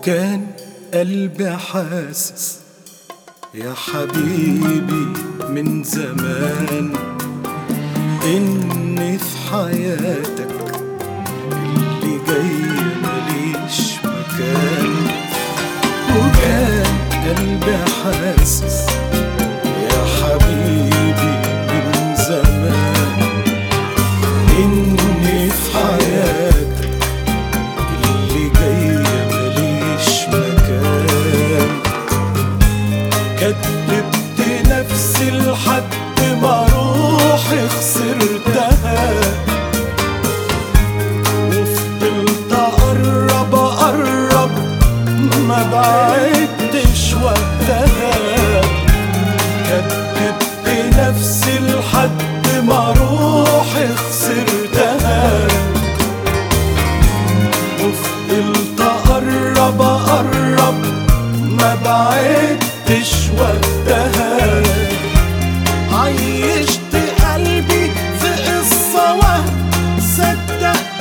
وكان قلبي حاسس يا حبيبي من زمان إني في حياتك اللي جاي مليش مكان وكان قلبي حاسس يا حبيبي من زمان إني في حياتك اللي جاي مليش مكان كدبت نفسي لحد ما روحي خسرتها وفضلت اقرب اقرب ما بعدتش وقتها كدبت نفسي لحد ما روحي خسرتها وفضلت اقرب اقرب ما بعدتش وقتها عيشت قلبي في قصة وهم صدق